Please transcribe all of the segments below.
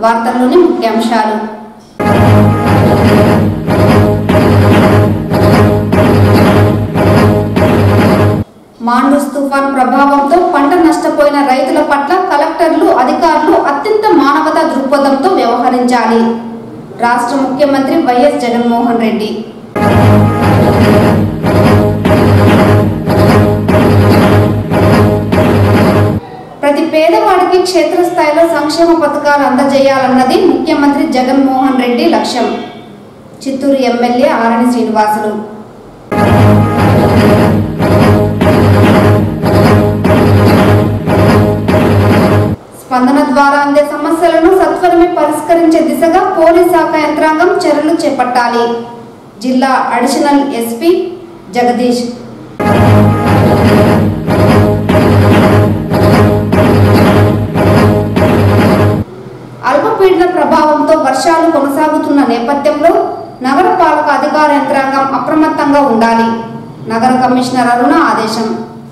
వార్తల్లోని ముఖ్యాంశాలు మాండూస్ తుఫాన్ ప్రభావంతో పంట నష్టపోయిన రైతుల పట్ల కలెక్టర్లు అధికారులు అత్యంత మానవతా దృక్పథంతో వ్యవహరించాలి రాష్ట్ర ముఖ్యమంత్రి వైఎస్ జగన్మోహన్ రెడ్డి ప్రతి పేదవాడికి క్షేత్రస్థాయిలో సంక్షేమ పథకాలు అందజేయాలన్నది ముఖ్యమంత్రి జగన్మోహన్ రెడ్డి లక్ష్యం చిత్తూరు ఎమ్మెల్యే ఆరణి శ్రీనివాసులు స్పందన ద్వారా అందే సమస్యలను సత్వరమే పరిష్కరించే దిశగా పోలీస్ శాఖ యంత్రాంగం చర్యలు చేపట్టాలి జిల్లా అడిషనల్ ఎస్పీ జగదీష్ అల్పపీడన ప్రభావంతో వర్షాలు కొనసాగుతున్న నేపథ్యంలో నగరపాలక అధికార యంత్రాంగం అప్రమత్తంగా ఉండాలి నగర కమిషనర్ అరుణ ఆదేశం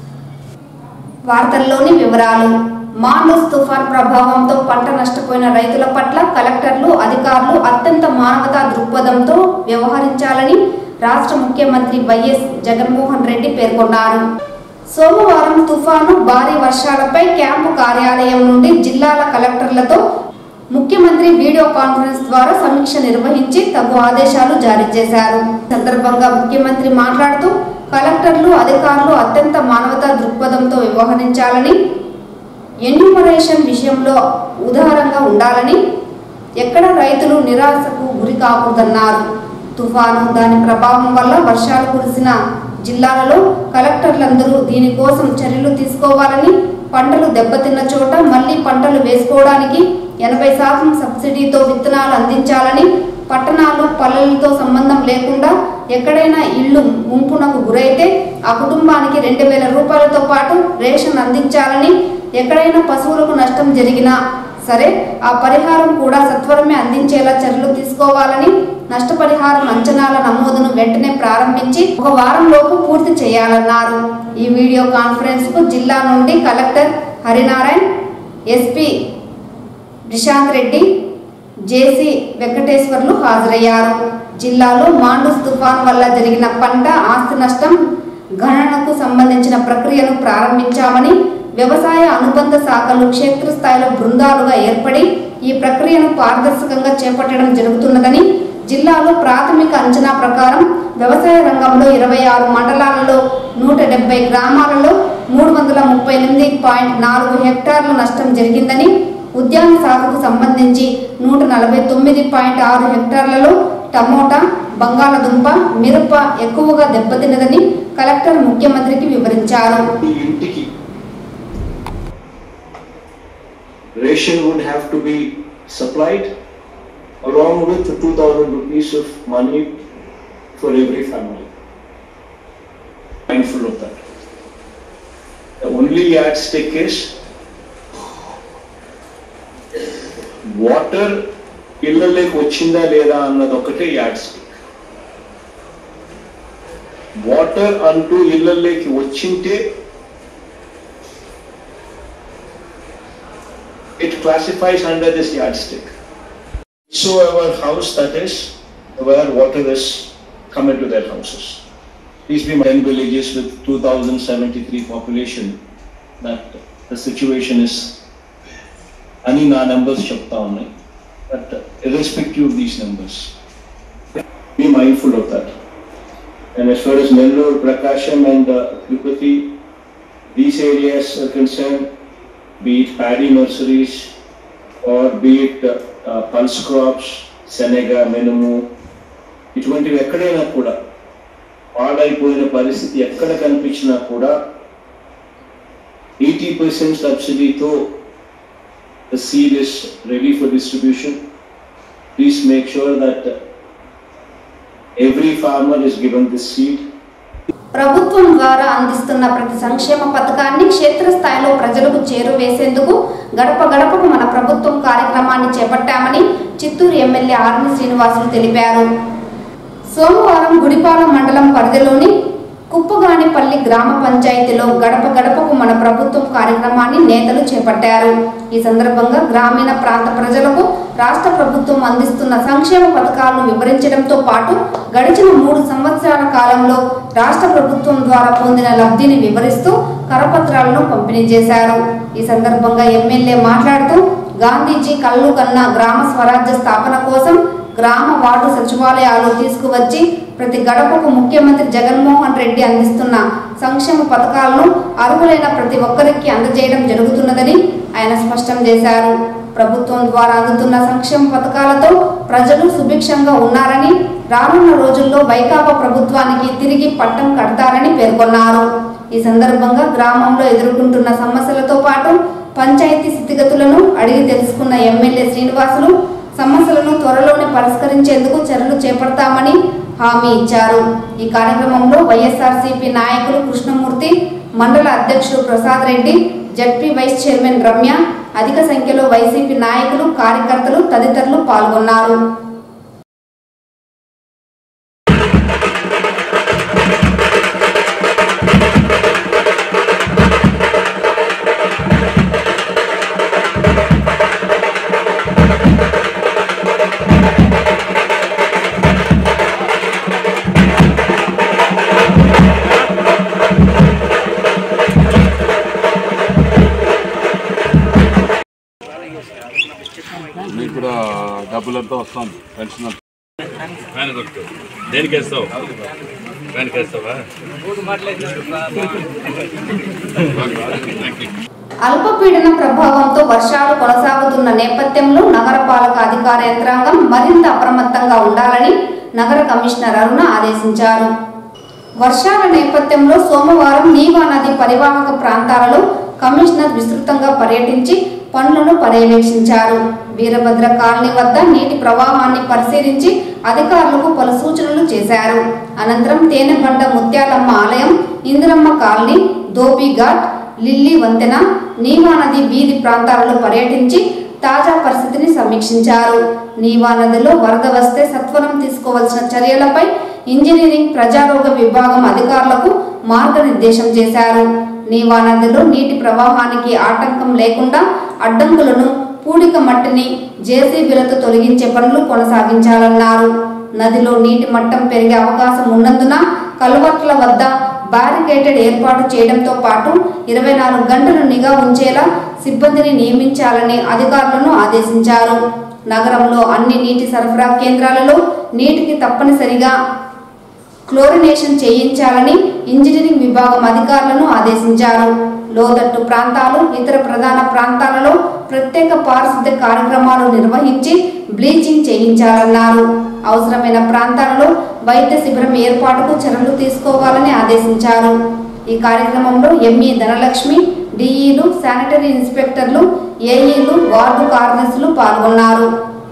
వార్తల్లోని వివరాలు మాండూస్ తుఫాన్ ప్రభావంతో పంట నష్టపోయిన రైతుల పట్ల కలెక్టర్లు అధికారులు అత్యంత మానవతా దృక్పథంతో వ్యవహరించాలని రాష్ట్ర ముఖ్యమంత్రి వైఎస్ జగన్మోహన్ రెడ్డి పేర్కొన్నారు సోమవారం తుఫాను భారీ వర్షాలపై క్యాంపు కార్యాలయం నుండి జిల్లాల కలెక్టర్లతో ముఖ్యమంత్రి వీడియో కాన్ఫరెన్స్ ద్వారా సమీక్ష నిర్వహించి తగు ఆదేశాలు జారీ చేశారు ఈ సందర్భంగా ముఖ్యమంత్రి మాట్లాడుతూ కలెక్టర్లు అధికారులు అత్యంత మానవతా దృక్పథంతో వ్యవహరించాలని ఎన్యూమరేషన్ విషయంలో ఉదారంగా ఉండాలని ఎక్కడ రైతులు నిరాశకు గురి కాకూడదన్నారు తుఫాను దాని ప్రభావం వల్ల వర్షాలు కురిసిన జిల్లాలలో కలెక్టర్లందరూ దీనికోసం చర్యలు తీసుకోవాలని పంటలు దెబ్బతిన్న చోట మళ్లీ పంటలు వేసుకోవడానికి ఎనభై శాతం సబ్సిడీతో విత్తనాలు అందించాలని పట్టణాలు పల్లెలతో సంబంధం లేకుండా ఎక్కడైనా ఇల్లు ముంపునకు గురైతే ఆ కుటుంబానికి రెండు వేల రూపాయలతో పాటు రేషన్ అందించాలని ఎక్కడైనా పశువులకు నష్టం జరిగినా సరే ఆ పరిహారం కూడా సత్వరమే అందించేలా చర్యలు తీసుకోవాలని నష్టపరిహారం అంచనాల నమోదును వెంటనే ప్రారంభించి ఒక వారం లోపు పూర్తి చేయాలన్నారు ఈ వీడియో కాన్ఫరెన్స్ కు జిల్లా నుండి collector Harinarayan SP Prashant Reddy JC Venkateswarlu హాజరయ్యారు జిల్లాలో మాండూస్ తుఫాన్ వల్ల జరిగిన పంట ఆస్తి నష్టం గణనకు సంబంధించిన ప్రక్రియను ప్రారంభించామని వ్యవసాయ అనుబంధ శాఖలు క్షేత్రస్థాయిలో బృందాలుగా ఏర్పడి ఈ ప్రక్రియను పారదర్శకంగా చేపట్టడం జరుగుతున్నదని జిల్లాలో ప్రాథమిక అంచనా ప్రకారం వ్యవసాయ రంగంలో ఇరవై ఆరు మండలాలలో నూట డెబ్బై గ్రామాలలో మూడు వందల ముప్పై ఎనిమిది పాయింట్ నాలుగు హెక్టార్ల నష్టం జరిగిందని ఉద్యాన శాఖకు సంబంధించి నూట నలభై తొమ్మిది పాయింట్ ఆరు హెక్టార్లలో టమోటా బంగాళదుంప మిరప ఎక్కువగా దెబ్బతిన్నదని కలెక్టర్ ముఖ్యమంత్రికి వివరించారు ఇంటికి ration would have to be supplied along with 2000 rupees of money for every family. Mindful of that. The only yardstick is water ఇళ్ళలోకి వచ్చిందా లేదా అన్నది ఒకటే యాడ్ స్టిక్ వాటర్ అంటూ ఇళ్ళలోకి వచ్చింటే it classifies under this yardstick. So our house that is where water is come into their houses. These be 10 villages with 2073 population that the situation is అని నా numbers చెప్తా ఉన్నాయి but irrespective of these numbers be mindful of that and as far as Nellore, Prakasham and uh, Tirupati, these areas are concerned be it paddy nurseries or be it uh, uh, pulse crops, శనగ మినుము ఇటువంటివి ఎక్కడైనా కూడా పాడైపోయిన పరిస్థితి ఎక్కడ కనిపించినా కూడా ఎయిటీ పర్సెంట్ సబ్సిడీతో the seed is ready for distribution please make sure that every farmer is given this seed ప్రభుత్వం ద్వారా అందిస్తున్న ప్రతి సంక్షేమ పథకాన్ని క్షేత్రస్థాయిలో ప్రజలకు చేరువేసేందుకు గడప గడపకు మన ప్రభుత్వం కార్యక్రమాన్ని చేపట్టామని చిత్తూరు ఎమ్మెల్యే ఆర్ని శ్రీనివాసులు తెలిపారు సోమవారం గుడిపాలెం మండలం పరిధిలోని కుప్పగానిపల్లి గ్రామ పంచాయతీలో గడప గడపకు మన ప్రభుత్వం కార్యక్రమాన్ని నేతలు చేపట్టారు ఈ సందర్భంగా గ్రామీణ ప్రాంత ప్రజలకు రాష్ట్ర ప్రభుత్వం అందిస్తున్న సంక్షేమ పథకాలను వివరించడంతో పాటు గడిచిన మూడు సంవత్సరాల కాలంలో రాష్ట్ర ప్రభుత్వం ద్వారా పొందిన లబ్ధిని వివరిస్తూ కరపత్రాలను పంపిణీ చేశారు ఈ సందర్భంగా ఎమ్మెల్యే మాట్లాడుతూ గాంధీజీ కళ్ళు కన్న గ్రామ స్వరాజ్య స్థాపన కోసం గ్రామ వార్డు సచివాలయాలు తీసుకువచ్చి ప్రతి గడపకు ముఖ్యమంత్రి జగన్మోహన్ రెడ్డి అందిస్తున్న సంక్షేమ పథకాలను అర్హులైన ప్రతి ఒక్కరికి అందజేయడం జరుగుతున్నదని ఆయన స్పష్టం చేశారు ప్రభుత్వం ద్వారా అందుతున్న సంక్షేమ పథకాలతో ప్రజలు సుభిక్షంగా ఉన్నారని రానున్న రోజుల్లో వైకాపా ప్రభుత్వానికి తిరిగి పట్టం కడతారని పేర్కొన్నారు ఈ సందర్భంగా గ్రామంలో ఎదుర్కొంటున్న సమస్యలతో పాటు పంచాయతీ స్థితిగతులను అడిగి తెలుసుకున్న ఎమ్మెల్యే శ్రీనివాసులు సమస్యలను త్వరలోనే పరిష్కరించేందుకు చర్యలు చేపడతామని హామీ ఇచ్చారు ఈ కార్యక్రమంలో వైఎస్ఆర్సీపీ నాయకులు కృష్ణమూర్తి మండల అధ్యక్షుడు Prasad Reddy ZP vice chairman Ramya అధిక సంఖ్యలో వైసీపీ నాయకులు కార్యకర్తలు తదితరులు పాల్గొన్నారు మీకు కూడా డబ్బులంతా వస్తుంది పెన్షన్ అంతా. ఫ్యాన్ కొట్టు దేనికి వేస్తావు ఫ్యాన్కి వేస్తావా అల్పపీడన ప్రభావంతో వర్షాలు కొనసాగుతున్న నేపథ్యంలో నగరపాలక అధికార యంత్రాంగం మరింత అప్రమత్తంగా ఉండాలని నగర కమిషనర్ అరుణ ఆదేశించారు వర్షాల నేపథ్యంలో సోమవారం నీవా నది పరివాహక ప్రాంతాలలో కమిషనర్ విస్తృతంగా పర్యటించి పనులను పర్యవేక్షించారు వీరభద్ర కాలనీ వద్ద నీటి ప్రవాహాన్ని పరిశీలించి అధికారులకు పలు సూచనలు చేశారు అనంతరం తేనెబండ ముత్యాలమ్మ ఆలయం ఇందిరమ్మ కాలనీ ధోబీఘాట్ లిల్లీ వంతెన నీవా నది వీధి ప్రాంతాలలో పర్యటించి తాజా పరిస్థితిని సమీక్షించారు నీవా నదిలో వరద వస్తే సత్వరం తీసుకోవాల్సిన చర్యలపై ఇంజనీరింగ్ ప్రజారోగ్య విభాగం అధికారులకు మార్గనిర్దేశం చేశారు నీవా నదిలో నీటి ప్రవాహానికి ఆటంకం లేకుండా అడ్డంకులను పూడిక మట్టిని జేసీబీలతో తొలగించే పనులు కొనసాగించాలన్నారు నదిలో నీటి మట్టం పెరిగే అవకాశం ఉన్నందున కలువట్ల వద్ద బ్యారికేటెడ్ ఏర్పాటు చేయడంతో పాటు ఇరవై నాలుగు గంటలు నిఘా ఉంచేలా సిబ్బందిని నియమించాలని అధికారులను ఆదేశించారు నగరంలో అన్ని నీటి సరఫరా కేంద్రాలలో నీటికి తప్పనిసరిగా క్లోరినేషన్ చేయించాలని ఇంజనీరింగ్ విభాగం అధికారులను ఆదేశించారు లోతట్టు ప్రాంతాలు ఇతర ప్రధాన ప్రాంతాలలో ప్రత్యేక పారిశుద్ధ్య కార్యక్రమాలు నిర్వహించి బ్లీచింగ్ చేయించాలన్నారు అవసరమైన ప్రాంతాలలో వైద్య శిబిరం ఏర్పాటుకు చర్యలు తీసుకోవాలని ఆదేశించారు ఈ కార్యక్రమంలో ఎంఈ ధనలక్ష్మి డిఈలు శానిటరీ ఇన్స్పెక్టర్లు ఏఈలు వార్డు కార్యదర్శులు పాల్గొన్నారు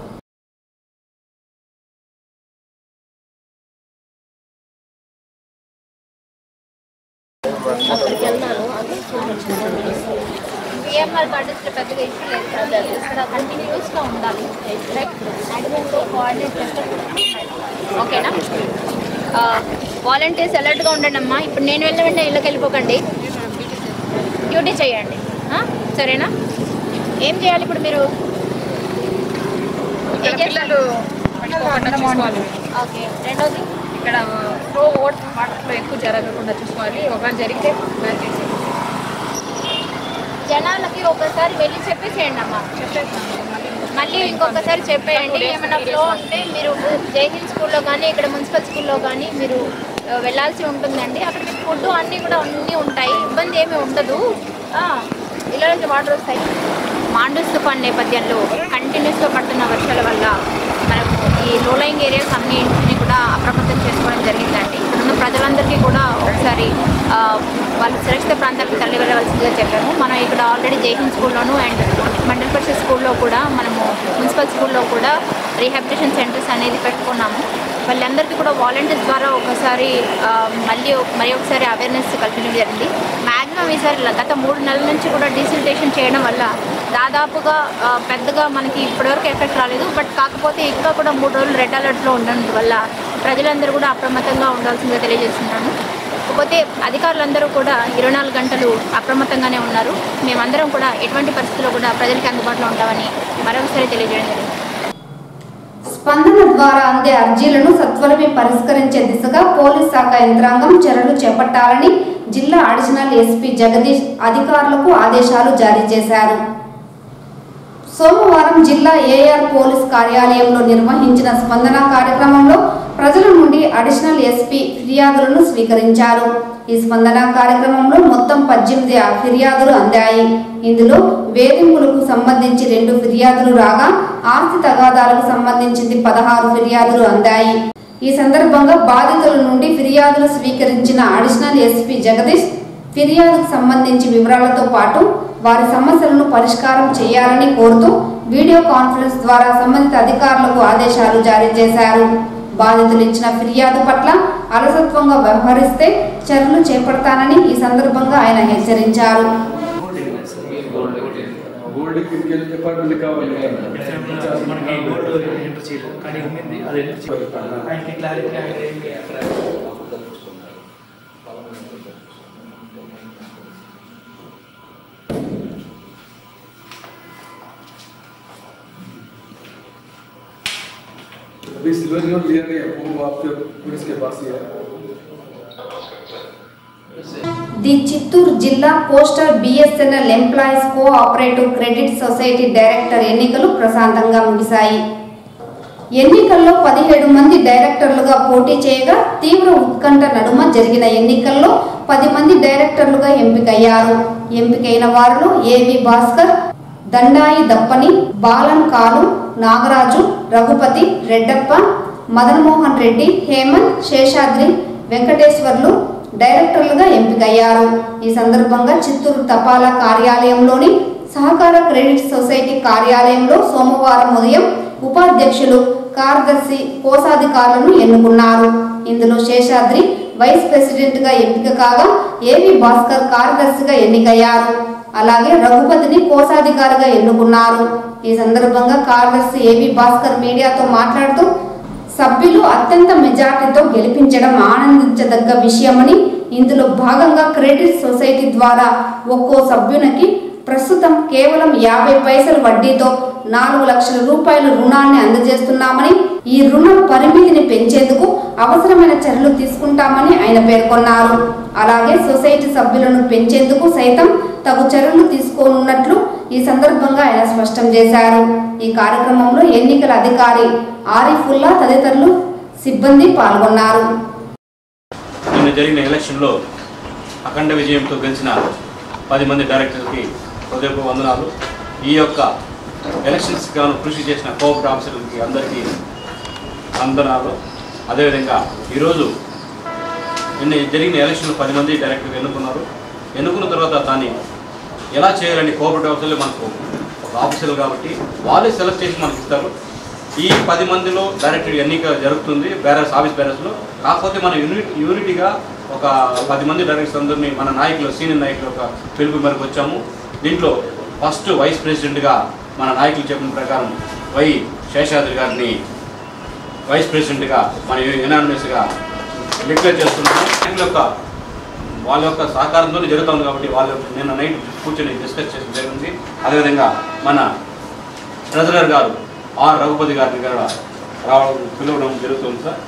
పిఎంఆర్ కార్డు పెద్దగా ఇష్యూ లేదు సార్ ఇక్కడ కంటిన్యూస్గా ఉండాలి రైట్ అడ్మిన్తో కోఆర్డినేట్ చేస్తే ఓకేనా వాలంటీర్స్ అలర్ట్గా ఉండండి అమ్మా ఇప్పుడు నేను వెళ్ళిన వెంటనే ఇళ్ళకి వెళ్ళిపోకండి డ్యూటీ చేయండి ఆ? సరేనా ఏం చేయాలి ఇప్పుడు మీరు ఏం చేస్తారు? ఓకే రెండోది ఇక్కడ ఫ్లో ఓట్ వాటర్లో ఎక్కువ జరగకుండా చూసుకోవాలి ఒకవేళ జరిగితే బ్యారికేడ్ చేయాలి. జనాలకి ఒకసారి వెళ్ళి చెప్పేసేయండి అమ్మా మళ్ళీ ఇంకొకసారి చెప్పేయండి ఏమైనా ఫ్లో ఉంటే మీరు జైహింద్ స్కూల్లో కానీ ఇక్కడ మున్సిపల్ స్కూల్లో కానీ మీరు ఆ, వెళ్ళాల్సి ఉంటుందండి అక్కడ మీకు ఫుడ్ అన్నీ కూడా అన్నీ ఉంటాయి ఇబ్బంది ఏమీ ఉండదు ఆ, ఇలా నుంచి వాటర్ వస్తాయి మాండూస్ తుఫాన్ నేపథ్యంలో కంటిన్యూస్గా పడుతున్న వర్షాల వల్ల మనము ఈ లోలయింగ్ ఏరియాస్ అన్నింటినీ కూడా అప్రమత్తం చేసుకోవడం జరిగిందండి ఇక్కడున్న ప్రజలందరికీ కూడా ఒకసారి ఆ, వాళ్ళు సురక్షిత ప్రాంతాలకు తరలి వెళ్ళవలసిందిగా చెప్పాము మనం ఇక్కడ ఆల్రెడీ జైహింద్ స్కూల్లోను అండ్ మండల పరిషత్ స్కూల్లో కూడా మనము మున్సిపల్ స్కూల్లో కూడా రీహాబిలిటేషన్ సెంటర్స్ అనేది పెట్టుకున్నాము వాళ్ళందరికీ కూడా వాలంటీర్స్ ద్వారా ఒకసారి ఆ, మళ్ళీ ఒక- మరి ఒకసారి అవేర్నెస్ కల్పించడం జరిగింది మ్యాక్సిమం ఈసారి గత మూడు నెలల నుంచి కూడా డీసిల్టేషన్ చేయడం వల్ల దాదాపుగా ఆ, పెద్దగా మనకి ఇప్పటివరకు ఎఫెక్ట్ రాలేదు బట్ కాకపోతే ఇంకా కూడా మూడు రోజులు రెడ్ అలర్ట్లో ఉండడం వల్ల ప్రజలందరూ కూడా అప్రమత్తంగా ఉండాల్సిందిగా తెలియజేస్తున్నాను కాకపోతే అధికారులందరూ కూడా ఇరవై నాలుగు గంటలు అప్రమత్తంగానే ఉన్నారు మేమందరం కూడా ఎటువంటి పరిస్థితుల్లో కూడా ప్రజలకి అందుబాటులో ఉంటామని మరొకసారి తెలియజేయడం జరిగింది స్పందన ద్వారా అందే అర్జీలను సత్వరమే పరిష్కరించే దిశగా పోలీస్ శాఖ యంత్రాంగం చర్యలు చేపట్టాలని జిల్లా అడిషనల్ ఎస్పీ జగదీష్ అధికారులకు ఆదేశాలు జారీ చేశారు సోమవారం జిల్లా ఏఆర్ పోలీస్ కార్యాలయంలో నిర్వహించిన స్పందన కార్యక్రమంలో ప్రజల నుండి అడిషనల్ ఎస్పీ ఫిర్యాదులను స్వీకరించారు ఈ స్పందన కార్యక్రమంలో మొత్తం పద్దెనిమిది ఫిర్యాదులు అందాయి ఇందులో వేధింపులకు సంబంధించి రెండు ఫిర్యాదులు రాగా ఆస్తి తగాదాలకు సంబంధించింది పదహారు ఫిర్యాదులు అందాయి ఈ సందర్భంగా బాధితుల నుండి ఫిర్యాదులు స్వీకరించిన అడిషనల్ ఎస్పీ జగదీష్ ఫిర్యాదుకు సంబంధించి వివరాలతో పాటు వారి సమస్యలను పరిష్కారం చేయాలని కోరుతూ వీడియో కాన్ఫరెన్స్ ద్వారా సంబంధిత అధికారులకు ఆదేశాలు జారీ చేశారు బాధితులు ఇచ్చిన ఫిర్యాదు పట్ల అలసత్వంగా వ్యవహరిస్తే చర్యలు చేపడతానని ఈ సందర్భంగా ఆయన హెచ్చరించారు గోల్డ్ క్రికెట్ డిపార్ట్మెంట్ కావాలి మనకి బోర్డు ఎంటర్ చేయలేదు కానీ ఉంది అది ఎంటర్ చేయలేదు ఆయనకి క్లారిటీ అంటే ఏంటి అక్కడ अभी सिल्वर जोन लिया गया वो आपके पुलिस के पास ही है ది చిత్తూరు జిల్లా postal BSNL employees cooperative credit society director ఎన్నికలు ప్రశాంతంగా ముగిశాయి ఎన్నికల్లో పదిహేడు మంది డైరెక్టర్లుగా పోటీ చేయగా తీవ్ర ఉత్కంఠ నడుమ జరిగిన ఎన్నికల్లో పది మంది డైరెక్టర్లుగా ఎంపికయ్యారు ఎంపికైన వారిలో ఏవి భాస్కర్ దండాయి దప్పని బాలన్ కాలు నాగరాజు రఘుపతి రెడ్డప్ప మదన్మోహన్ రెడ్డి హేమంత్ శేషాద్రి వెంకటేశ్వర్లు డైరెక్టర్లుగా ఎంపికయ్యారు ఈ సందర్భంగా చిత్తూరు తపాలా కార్యాలయంలోని సహకార క్రెడిట్ సొసైటీ కార్యాలయంలో సోమవారం ఉదయం ఉపాధ్యక్షులు కార్యదర్శి కోశాధికారులను ఎన్నుకున్నారు ఇందులో శేషాద్రి వైస్ ప్రెసిడెంట్ గా ఎంపిక కాగా ఏవి భాస్కర్ కార్యదర్శిగా ఎన్నికయ్యారు అలాగే రఘుపతిని కోశాధికారిగా ఎన్నుకున్నారు ఈ సందర్భంగా కార్యదర్శి ఏవి భాస్కర్ మీడియాతో మాట్లాడుతూ సభ్యులు అత్యంత మెజార్టీతో గెలిపించడం ఆనందించదగ్గ విషయమని ఇందులో భాగంగా క్రెడిట్ సొసైటీ ద్వారా ఒక్కో సభ్యునికి ప్రస్తుతం కేవలం యాభై పైసల వడ్డీతో నాలుగు లక్షల రూపాయల రుణాన్ని అందజేస్తున్నామని ఈ రుణ పరిమితిని పెంచేందుకు అవసరమైన చర్యలు తీసుకుంటామని ఆయన పేర్కొన్నారు అలాగే సొసైటీ సభ్యులను పెంచేందుకు సైతం తగు చర్యలు తీసుకోనున్నట్లు ఈ సందర్భంగా ఆయన స్పష్టం చేశారు ఈ కార్యక్రమంలో ఎన్నికల అధికారి ఆరిఫుల్లా తదితరులు సిబ్బంది పాల్గొన్నారు నిన్న జరిగిన ఎలక్షన్లో అఖండ విజయంతో గెలిచిన పది మంది డైరెక్టర్లకి హృదయపూర్వక వందనాలు ఈ యొక్క ఎలక్షన్స్ గాను కృషి చేసిన కోఆపరేటివ్ ఆఫీసర్లకి అందరికీ వందనాలు అదేవిధంగా ఈరోజు నిన్న జరిగిన ఎలక్షన్లో పది మంది డైరెక్టర్గా ఎన్నుకున్నారు ఎన్నుకున్న తర్వాత దాన్ని ఎలా చేయాలని కోఆపరేటివ్ ఆఫీసర్లు మనకు ఒక ఆఫీసర్లు కాబట్టి వాళ్ళే సెలెక్ట్ చేసి మనకి ఇస్తారు ఈ పది మందిలో డైరెక్టర్ ఎన్నిక జరుగుతుంది బ్యారస్ ఆఫీస్ బ్యారస్లో కాకపోతే మన యూనిట్ యూనిటీగా ఒక పది మంది డైరెక్టర్స్ అందరినీ మన నాయకులు సీనియర్ నాయకులు ఒక పిలుపు మేరకు వచ్చాము దీంట్లో ఫస్ట్ వైస్ ప్రెసిడెంట్గా మన నాయకులు చెప్పిన ప్రకారం వై శేషాద్రి గారిని వైస్ ప్రెసిడెంట్గా మన యునానిమస్గా డిక్లేర్ చేస్తున్నాము నాయకుల యొక్క వాళ్ళ యొక్క సహకారంతో జరుగుతుంది కాబట్టి వాళ్ళు నిన్న నైట్ కూర్చొని డిస్కస్ చేయడం జరిగింది అదేవిధంగా మన ట్రెజరర్ గారు ఆర్ రఘుపతి గారిని కూడా రావడం పిలవడం జరుగుతుంది సార్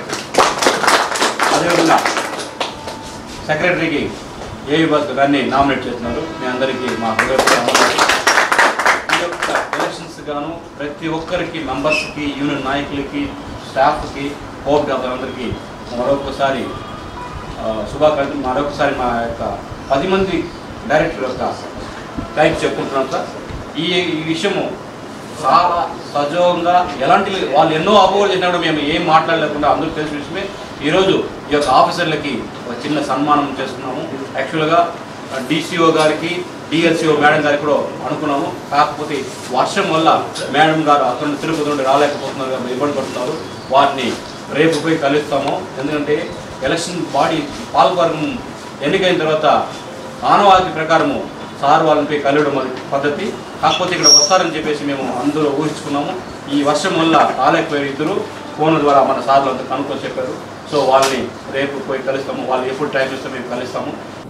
అదేవిధంగా సెక్రటరీకి ఏవి బస్ గారిని నామినేట్ చేస్తున్నారు మీ అందరికీ మా హృదయపూర్వక వందనాలు. ఈ యొక్క ఎలక్షన్స్ గాను ప్రతి ఒక్కరికి మెంబర్స్కి యూనియన్ నాయకులకి స్టాఫ్కి హోప్ అందరికీ మరొకసారి ఆ, శుభాకాంక్షలు మరొకసారి మా యొక్క పది మంది డైరెక్టర్ యొక్క థ్యాంక్స్ చెప్పుకుంటున్నాం సార్ ఈ ఈ విషయము చాలా సజీవంగా ఎలాంటి వాళ్ళు ఎన్నో అపోహలు చేసినప్పుడు మేము ఏం మాట్లాడలేకుండా అందరూ తెలిసిన విషయమే ఈరోజు ఈ యొక్క ఆఫీసర్లకి ఒక చిన్న సన్మానం చేస్తున్నాము యాక్చువల్గా డిసిఓ గారికి డిఎల్సిఓ మేడం గారికి కూడా అనుకున్నాము కాకపోతే వర్షం వల్ల మేడం గారు అక్కడ నుండి తిరుపతి నుండి రాలేకపోతున్నారు కాబట్టి ఇబ్బంది పడుతున్నారు వారిని రేపు పోయి కలుస్తాము ఎందుకంటే ఎలక్షన్ బాడీ పాల్గొనం ఎన్నికైన తర్వాత ఆనవాతి ప్రకారము సార్ వాళ్ళని పోయి కలవడం అది పద్ధతి కాకపోతే ఇక్కడ వస్తారని చెప్పేసి మేము అందులో ఊహించుకున్నాము ఈ వర్షం వల్ల రాలేకపోయారు ఇద్దరు ఫోన్ ద్వారా మన సార్లు అంతా కనుక్కొని చెప్పారు సో వాళ్ళని రేపు పోయి కలుస్తాము వాళ్ళు ఎప్పుడు ట్రై చేస్తే మేము కలుస్తాము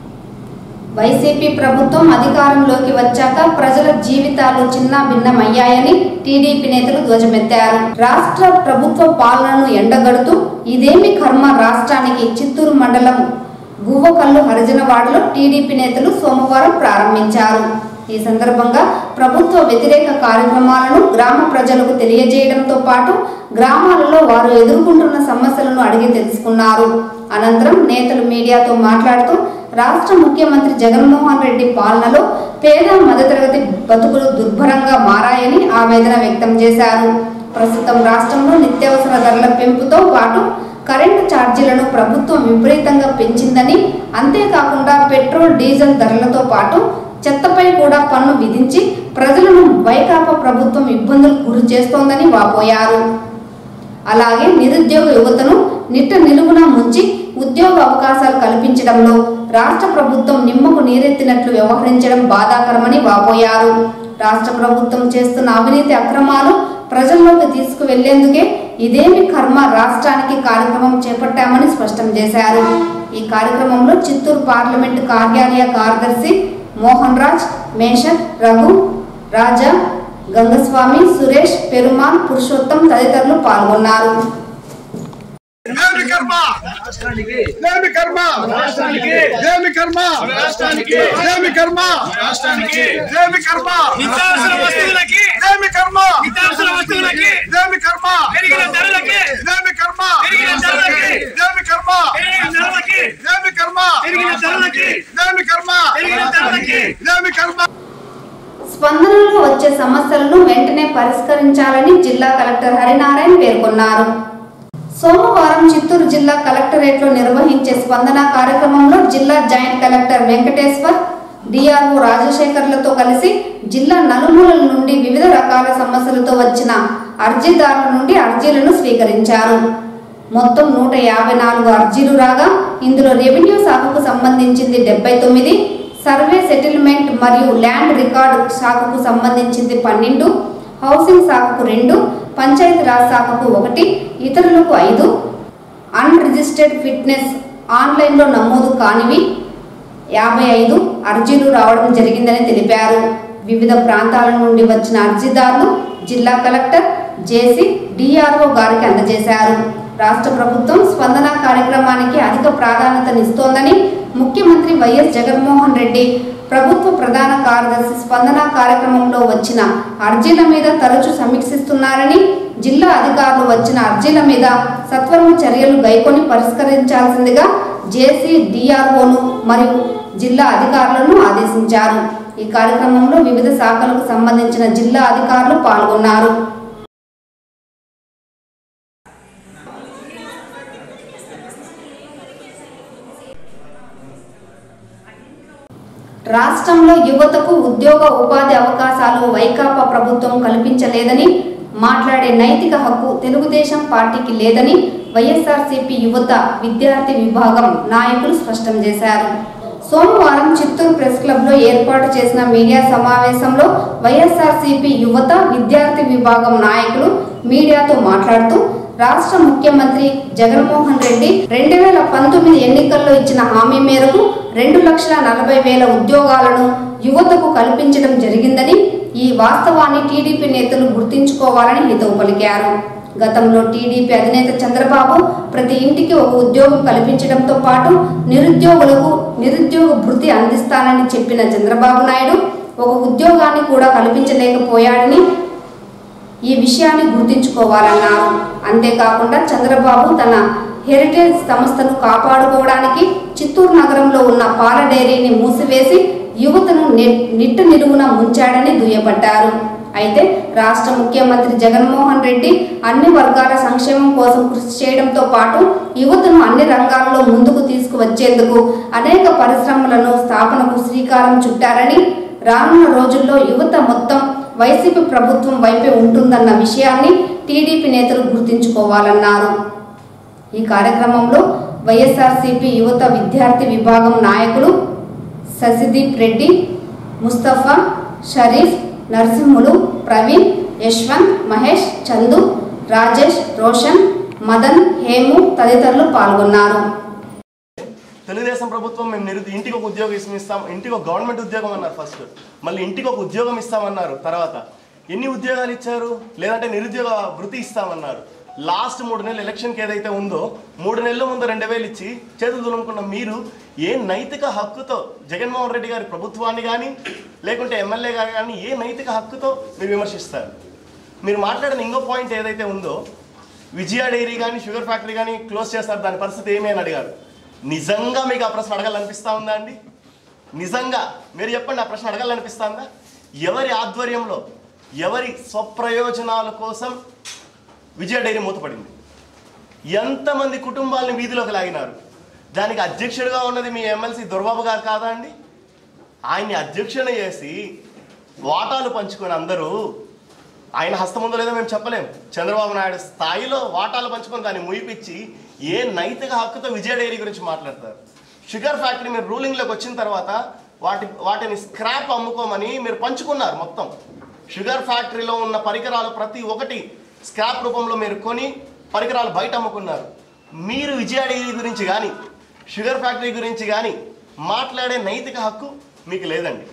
వైసీపీ ప్రభుత్వం అధికారంలోకి వచ్చాక ప్రజల జీవితాలు చిన్న భిన్నమయ్యాయని టీడీపీ నేతలు ధ్వజమెత్తారు రాష్ట్ర ప్రభుత్వ పాలనను ఎండగడుతూ ఇదేమి కర్మ రాష్ట్రానికి చిత్తూరు మండలం గువ్వకల్లు హరిజనవాడలో టీడీపీ నేతలు సోమవారం ప్రారంభించారు ఈ సందర్భంగా ప్రభుత్వ వ్యతిరేక కార్యక్రమాలను గ్రామ ప్రజలకు తెలియజేయడంతో పాటు గ్రామాలలో వారు ఎదుర్కొంటున్న సమస్యలను అడిగి తెలుసుకున్నారు అనంతరం నేతలు మీడియాతో మాట్లాడుతూ రాష్ట్ర ముఖ్యమంత్రి జగన్మోహన్ రెడ్డి పాలనలో పేద మధ్యతరగతి బతుకులు దుర్భరంగా మారాయని ఆవేదన వ్యక్తం చేశారు ప్రస్తుతం రాష్ట్రంలో నిత్యావసర ధరల పెంపుతో పాటు కరెంటు ఛార్జీలను ప్రభుత్వం విపరీతంగా పెంచిందని అంతేకాకుండా పెట్రోల్ డీజిల్ ధరలతో పాటు చెత్తపై కూడా పన్ను విధించి ప్రజలను వైకాపా ప్రభుత్వం ఇబ్బందులు గురి చేస్తోందని వాపోయారు అలాగే నిరుద్యోగ యువతను నిట్ట నిలువున ముంచి ఉద్యోగ అవకాశాలు కల్పించడంలో రాష్ట్ర ప్రభుత్వం నిమ్మకు నీరెత్తినట్లు వ్యవహరించడం బాధాకరమని వాపోయారు రాష్ట్ర ప్రభుత్వం చేస్తున్న అవినీతి అక్రమాలు ప్రజల్లోకి తీసుకువెళ్లేందుకే ఇదేమి కర్మ రాష్ట్రానికి కార్యక్రమం చేపట్టామని స్పష్టం చేశారు ఈ కార్యక్రమంలో చిత్తూరు పార్లమెంటు కార్యాలయ కార్యదర్శి మోహన్ రాజ్ మేషక్ రఘు రాజా గంగస్వామి సురేష్ పెరుమాన్ పురుషోత్తం తదితరులు పాల్గొన్నారు ఏమి కర్మ ఏమి కర్మ రాష్ట్రానికి ఏమి కర్మ రాష్ట్రానికి ఏమి కర్మ రాష్ట్రానికి ఏమి కర్మ నిత్యావసర వస్తువులకి ఏమి కర్మ నిత్యావసర వస్తువులకి ఏమి కర్మ పెరిగిన ధరలకి ఏమి కర్మ పెరిగిన ధరలకి ఏమి కర్మ పెరిగిన ధరలకి ఏమి కర్మ పెరిగిన ధరలకి ఏమి కర్మ పెరిగిన ధరలకి ఏమి కర్మ స్పందనలో వచ్చే సమస్యలను వెంటనే పరిష్కరించాలని జిల్లా కలెక్టర్ హరినారాయణ పేర్కొన్నారు సోమవారం చిత్తూరు జిల్లా కలెక్టరేట్లో నిర్వహించే స్పందన కార్యక్రమంలో జిల్లా జాయింట్ కలెక్టర్ వెంకటేశ్వర్ డిఆర్ఓ రాజశేఖర్లతో కలిసి జిల్లా నలుమూలల నుండి వివిధ రకాల సమస్యలతో వచ్చిన అర్జీదారుల నుండి అర్జీలను స్వీకరించారు మొత్తం నూట యాభై నాలుగు అర్జీలు రాగా ఇందులో రెవెన్యూ శాఖకు సంబంధించింది డెబ్బై తొమ్మిది సర్వే సెటిల్మెంట్ మరియు ల్యాండ్ రికార్డు శాఖకు సంబంధించింది పన్నెండు హౌసింగ్ శాఖకు రెండు పంచాయతీ రాజ్ శాఖకు ఒకటి ఇతరులకు ఐదు అన్రిజిస్టర్డ్ ఫిట్నెస్ ఆన్లైన్లో నమోదు కానివి యాభై ఐదు అర్జీలు రావడం జరిగిందని తెలిపారు వివిధ ప్రాంతాల నుండి వచ్చిన అర్జీదారులు జిల్లా కలెక్టర్ జేసీ డిఆర్ఓ గారికి అందజేశారు రాష్ట్ర ప్రభుత్వం స్పందన కార్యక్రమానికి అధిక ప్రాధాన్యతనిస్తోందని ముఖ్యమంత్రి వైఎస్ జగన్మోహన్ రెడ్డి ప్రభుత్వ ప్రధాన కార్యదర్శి స్పందన కార్యక్రమంలో వచ్చిన అర్జీల మీద తరచూ సమీక్షిస్తున్నారని జిల్లా అధికారులు వచ్చిన అర్జీల మీద సత్వరం చర్యలు గైకొని పరిష్కరించాల్సిందిగా జేసీ డిఆర్ఓను మరియు జిల్లా అధికారులను ఆదేశించారు ఈ కార్యక్రమంలో వివిధ శాఖలకు సంబంధించిన జిల్లా అధికారులు పాల్గొన్నారు రాష్ట్రంలో యువతకు ఉద్యోగ ఉపాధి అవకాశాలు వైకాపా ప్రభుత్వం కల్పించలేదని మాట్లాడే నైతిక హక్కు తెలుగుదేశం పార్టీకి లేదని వైఎస్ఆర్సీపీ యువత విద్యార్థి విభాగం నాయకులు స్పష్టం చేశారు సోమవారం చిత్తూరు ప్రెస్ క్లబ్లో ఏర్పాటు చేసిన మీడియా సమావేశంలో వైఎస్ఆర్సీపీ యువత విద్యార్థి విభాగం నాయకులు మీడియాతో మాట్లాడుతూ రాష్ట్ర ముఖ్యమంత్రి జగన్మోహన్ రెడ్డి రెండు వేల పంతొమ్మిది ఎన్నికల్లో ఇచ్చిన హామీ మేరకు రెండు లక్షల నలభై వేల ఉద్యోగాలను యువతకు కల్పించడం జరిగిందని ఈ వాస్తవాన్ని టీడీపీ నేతలు గుర్తించుకోవాలని హితవు పలికారు గతంలో టీడీపీ అధినేత చంద్రబాబు ప్రతి ఇంటికి ఒక ఉద్యోగం కల్పించడంతో పాటు నిరుద్యోగులకు నిరుద్యోగ భృతి అందిస్తానని చెప్పిన చంద్రబాబు నాయుడు ఒక ఉద్యోగాన్ని కూడా కల్పించలేకపోయాడని ఈ విషయాన్ని గుర్తించుకోవాలన్నారు అంతేకాకుండా చంద్రబాబు తన హెరిటేజ్ సంస్థను కాపాడుకోవడానికి చిత్తూరు నగరంలో ఉన్న పాల డైరీని మూసివేసి యువతను నె- నిట్ట నిలువున ముంచాడని దుయ్యబట్టారు అయితే రాష్ట్ర ముఖ్యమంత్రి జగన్మోహన్ రెడ్డి అన్ని వర్గాల సంక్షేమం కోసం కృషి చేయడంతో పాటు యువతను అన్ని రంగాల్లో ముందుకు తీసుకువచ్చేందుకు అనేక పరిశ్రమలను స్థాపనకు శ్రీకారం చుట్టారని రానున్న రోజుల్లో యువత మొత్తం వైసీపీ ప్రభుత్వం వైపే ఉంటుందన్న విషయాన్ని టీడీపీ నేతలు గుర్తుంచుకోవాలన్నారు ఈ కార్యక్రమంలో వైఎస్ఆర్సీపీ యువత విద్యార్థి విభాగం నాయకులు శశిదీప్ రెడ్డి ముస్తఫా షరీఫ్ నరసింహులు ప్రవీణ్ యశ్వంత్ మహేష్ చందు రాజేష్ రోషన్ మదన్ హేము తదితరులు పాల్గొన్నారు తెలుగుదేశం ప్రభుత్వం మేము నిరు ఇంటికి ఒక ఉద్యోగం ఇస్- ఇస్తాం ఇంటికి ఒక గవర్నమెంట్ ఉద్యోగం అన్నారు ఫస్ట్ మళ్ళీ ఇంటికి ఒక ఉద్యోగం ఇస్తామన్నారు తర్వాత ఎన్ని ఉద్యోగాలు ఇచ్చారు లేదంటే నిరుద్యోగ వృత్తి ఇస్తామన్నారు లాస్ట్ మూడు నెలలు ఎలక్షన్కి ఏదైతే ఉందో మూడు నెలల ముందు రెండు వేలు ఇచ్చి చేతులు దులుముకున్న మీరు ఏ నైతిక హక్కుతో జగన్మోహన్ రెడ్డి గారి ప్రభుత్వాన్ని కానీ లేకుంటే ఎమ్మెల్యే గారు కానీ ఏ నైతిక హక్కుతో మీరు విమర్శిస్తారు మీరు మాట్లాడిన ఇంకో పాయింట్ ఏదైతే ఉందో విజయ డైరీ కానీ షుగర్ ఫ్యాక్టరీ కానీ క్లోజ్ చేస్తారు దాని పరిస్థితి ఏమీ అని అడిగారు నిజంగా మీకు ఆ ప్రశ్న అడగాలనిపిస్తా ఉందా అండి నిజంగా మీరు చెప్పండి ఆ ప్రశ్న అడగాలనిపిస్తా ఉందా ఎవరి ఆధ్వర్యంలో ఎవరి స్వప్రయోజనాల కోసం విజయ డైరీ మూతపడింది ఎంతమంది కుటుంబాలని వీధిలోకి లాగినారు దానికి అధ్యక్షుడిగా ఉన్నది మీ ఎమ్మెల్సీ దుర్బాబు గారు కాదా అండి ఆయన్ని అధ్యక్షుని చేసి వాటాలు పంచుకొని అందరూ ఆయన హస్తం ఉందో లేదో మేము చెప్పలేం చంద్రబాబు నాయుడు స్థాయిలో వాటాలు పంచుకొని దాన్ని ముయిపిచ్చి ఏ నైతిక హక్కుతో విజయ డైరీ గురించి మాట్లాడతారు షుగర్ ఫ్యాక్టరీ మీరు రూలింగ్లోకి వచ్చిన తర్వాత వాటి వాటిని స్క్రాప్ అమ్ముకోమని మీరు పంచుకున్నారు మొత్తం షుగర్ ఫ్యాక్టరీలో ఉన్న పరికరాలు ప్రతి ఒక్కటి స్క్రాప్ రూపంలో మీరు కొని పరికరాలు బయట అమ్ముకున్నారు మీరు విజయ డైరీ గురించి కానీ షుగర్ ఫ్యాక్టరీ గురించి కానీ మాట్లాడే నైతిక హక్కు మీకు లేదండి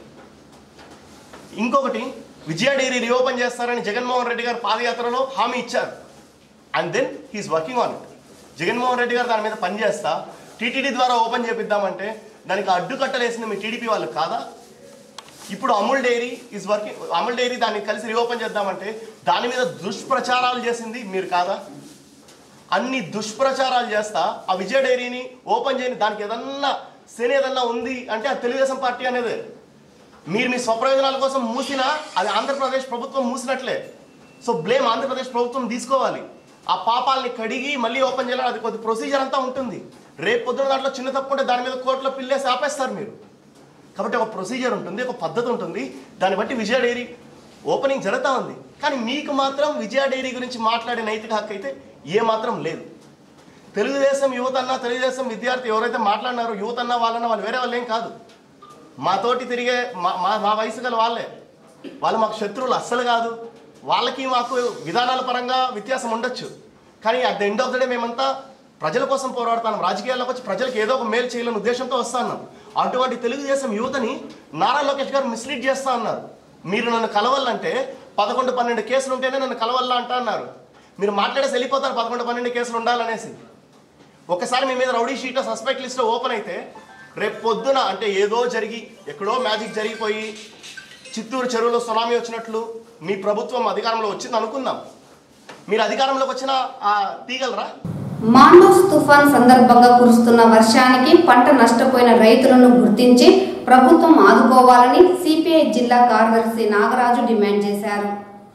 ఇంకొకటి విజయ డైరీ రీఓపెన్ చేస్తారని జగన్మోహన్ రెడ్డి గారు పాదయాత్రలో హామీ ఇచ్చారు and then he's working on it Jaganmohan Reddy గారు దాని మీద పనిచేస్తా టీటీడీ ద్వారా ఓపెన్ చేపిద్దామంటే దానికి అడ్డుకట్టలేసింది మీ టీడీపీ వాళ్ళు కాదా ఇప్పుడు Amul dairy is working Amul dairy దాన్ని కలిసి రీఓపెన్ చేద్దామంటే దాని మీద దుష్ప్రచారాలు చేసింది మీరు కాదా అన్ని దుష్ప్రచారాలు చేస్తా ఆ విజయ డైరీని ఓపెన్ చేయని దానికి ఏదన్నా శని ఏదన్నా ఉంది అంటే అది తెలుగుదేశం పార్టీ అనేది మీరు మీ స్వప్రయోజనాల కోసం మూసినా అది ఆంధ్రప్రదేశ్ ప్రభుత్వం మూసినట్లే సో బ్లేమ్ ఆంధ్రప్రదేశ్ ప్రభుత్వం తీసుకోవాలి ఆ పాపాలని కడిగి మళ్ళీ ఓపెన్ చేయాలి అది కొద్ది ప్రొసీజర్ అంతా ఉంటుంది రేపు పొద్దున దాంట్లో చిన్న తప్పు ఉంటే దాని మీద కోర్టులో పిల్లేసి ఆపేస్తారు మీరు కాబట్టి ఒక ప్రొసీజర్ ఉంటుంది ఒక పద్ధతి ఉంటుంది దాన్ని బట్టి విజయ డైరీ ఓపెనింగ్ జరుగుతూ ఉంది కానీ మీకు మాత్రం విజయ డైరీ గురించి మాట్లాడే నైతిక హక్కు అయితే ఏ మాత్రం లేదు తెలుగుదేశం యువత అన్న తెలుగుదేశం విద్యార్థి ఎవరైతే మాట్లాడినారో యువత అన్న వాళ్ళన్న వాళ్ళు వేరే వాళ్ళు ఏం కాదు మాతోటి తిరిగే మా మా- మా వయసు గల వాళ్ళే వాళ్ళు మాకు శత్రువులు అస్సలు కాదు వాళ్ళకి మాకు విధానాల పరంగా వ్యత్యాసం ఉండొచ్చు కానీ at the end of the day మేమంతా ప్రజల కోసం పోరాడుతాం రాజకీయాల్లోకి వచ్చి ప్రజలకు ఏదో ఒక మేలు చేయాలని ఉద్దేశంతో వస్తున్నాం అటువంటి తెలుగుదేశం యువతని నారా లోకేష్ గారు మిస్లీడ్ చేస్తా అన్నారు మీరు నన్ను కలవాలంటే పదకొండు పన్నెండు కేసులు ఉంటేనే నన్ను కలవాలా అంటా అన్నారు మీరు మాట్లాడేసి వెళ్ళిపోతారు పదకొండు పన్నెండు కేసులు ఉండాలనేసి ఒకసారి మీ మీద rowdy sheet suspect list open అయితే రేపు పొద్దున అంటే ఏదో జరిగి ఎక్కడో మ్యాజిక్ జరిగిపోయి చిత్తూరు చెరువులో సునామీ వచ్చినట్లు మీ ప్రభుత్వం అధికారంలో వచ్చింది అనుకుందాం మీరు అధికారంలోకి వచ్చినా ఆ తీగలరా మాండూస్ తుఫాన్ సందర్భంగా కురుస్తున్న వర్షానికి పంట నష్టపోయిన రైతులను గుర్తించి ప్రభుత్వం ఆదుకోవాలని సిపిఐ జిల్లా కార్యదర్శి నాగరాజు డిమాండ్ చేశారు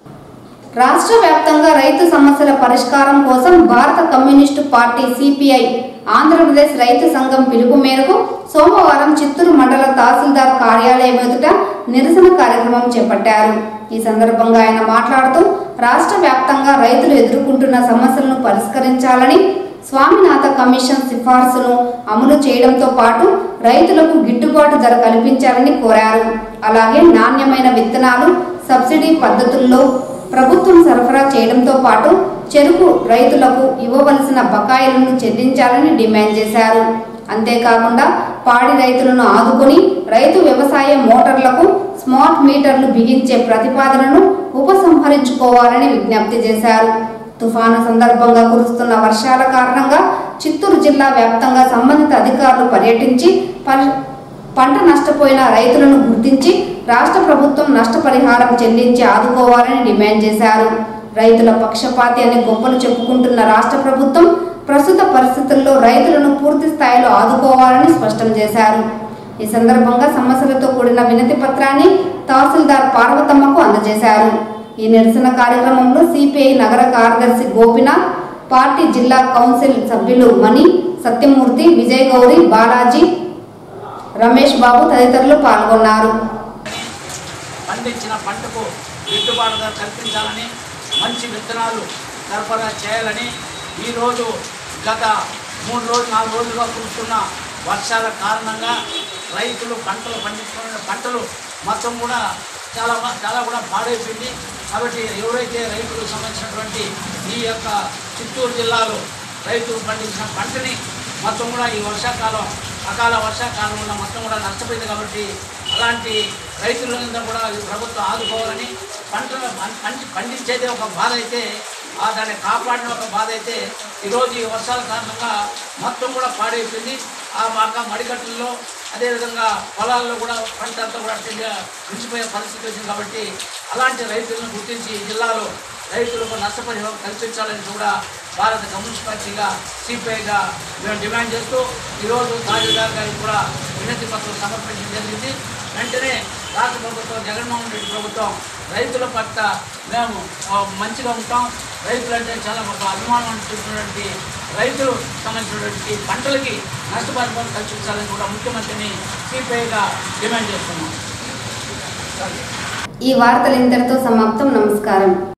రాష్ట్ర వ్యాప్తంగా రైతు సమస్యల పరిష్కారం కోసం భారత కమ్యూనిస్టు పార్టీ సిపిఐ ఆంధ్రప్రదేశ్ రైతు సంఘం పిలుపు మేరకు సోమవారం చిత్తూరు మండల తహసీల్దార్ కార్యాలయం ఎదుట నిరసన కార్యక్రమం చేపట్టారు ఈ సందర్భంగా ఆయన మాట్లాడుతూ రాష్ట్ర వ్యాప్తంగా రైతులు ఎదుర్కొంటున్న సమస్యలను పరిష్కరించాలని స్వామినాథ కమిషన్ సిఫార్సును అమలు చేయడంతో పాటు రైతులకు గిట్టుబాటు ధర కల్పించాలని కోరారు అలాగే నాణ్యమైన విత్తనాలు సబ్సిడీ పద్ధతుల్లో ప్రభుత్వం సరఫరా చేయడంతో పాటు చెరుకు రైతులకు ఇవ్వవలసిన బకాయిలను చెల్లించాలని డిమాండ్ చేశారు అంతేకాకుండా పాడి రైతులను ఆదుకొని రైతు వ్యవసాయ మోటార్లకు స్మార్ట్ మీటర్లు బిగించే ప్రతిపాదనను ఉపసంహరించుకోవాలని విజ్ఞప్తి చేశారు తుఫాను సందర్భంగా కురుస్తున్న వర్షాల కారణంగా చిత్తూరు జిల్లా వ్యాప్తంగా సంబంధిత అధికారులు పర్యటించి పరి- పంట నష్టపోయిన రైతులను గుర్తించి రాష్ట్ర ప్రభుత్వం నష్టపరిహారం చెల్లించి ఆదుకోవాలని డిమాండ్ చేశారు రైతుల పక్షపాతి అని గొప్పలు చెప్పుకుంటున్న రాష్ట్ర ప్రభుత్వం ప్రస్తుత పరిస్థితుల్లో రైతులను పూర్తి స్థాయిలో ఆదుకోవాలని స్పష్టం చేశారు ఈ సందర్భంగా సమస్యలతో కూడిన వినతి పత్రాన్ని తహసీల్దార్ పార్వతమ్మకు అందజేశారు ఈ నిరసన కార్యక్రమంలో సిపిఐ నగర కార్యదర్శి గోపినాథ్ పార్టీ జిల్లా కౌన్సిల్ సభ్యులు మణి సత్యమూర్తి విజయ్ గౌరి బాలాజీ రమేష్ బాబు తదితరులు పాల్గొన్నారు పండించిన పంటకు గిట్టుబాటు ధర కల్పించాలని మంచి విత్తనాలు సరఫరా చేయాలని ఈరోజు గత మూడు రోజులు నాలుగు రోజులుగా కురుస్తున్న వర్షాల కారణంగా రైతులు పంటలు పండించుకున్న పంటలు మొత్తం కూడా చాలా మ- చాలా కూడా పాడైపోయింది కాబట్టి ఎవరైతే రైతులకు సంబంధించినటువంటి ఈ యొక్క చిత్తూరు జిల్లాలో రైతులు పండించిన పంటని మొత్తం కూడా ఈ వర్షాకాలం అకాల వర్షాకాలం వల్ల మొత్తం కూడా నష్టపోయింది కాబట్టి అలాంటి రైతులందరూ కూడా ఈ ప్రభుత్వం ఆదుకోవాలని పంటలు పం- పండి- పండించేదే ఒక బాధ అయితే ఆ దాన్ని కాపాడిన ఒక బాధ అయితే ఈరోజు ఈ వర్షాల కారణంగా మొత్తం కూడా పాడైపోయింది ఆ మాక మడికట్టుల్లో అదేవిధంగా పొలాల్లో కూడా పంట అంతా కూడా అట్టిగా మించిపోయే పరిస్థితి వచ్చింది కాబట్టి అలాంటి రైతులను గుర్తించి ఈ జిల్లాలో రైతులకు నష్టపరిహారం కల్పించాలని కూడా భారత కమ్యూనిస్ట్ పార్టీగా సిపిఐగా మేము డిమాండ్ చేస్తూ ఈరోజు తహసీల్దార్ గారికి కూడా వినతి పత్రం సమర్పించడం జరిగింది వెంటనే రాష్ట్ర ప్రభుత్వం జగన్మోహన్ రెడ్డి ప్రభుత్వం రైతుల పట్ల మేము ఆ, మంచిగా ఉంటాం రైతులంటే చాలా ఒక అభిమానం అనిపిస్తున్నటువంటి రైతులు సంబంధించినటువంటి పంటలకి నష్టపరిహారం కల్పించాలని కూడా ముఖ్యమంత్రిని సిపిఐగా డిమాండ్ చేస్తున్నాం ఈ వార్తలు ఇంతటితో సమాప్తం నమస్కారం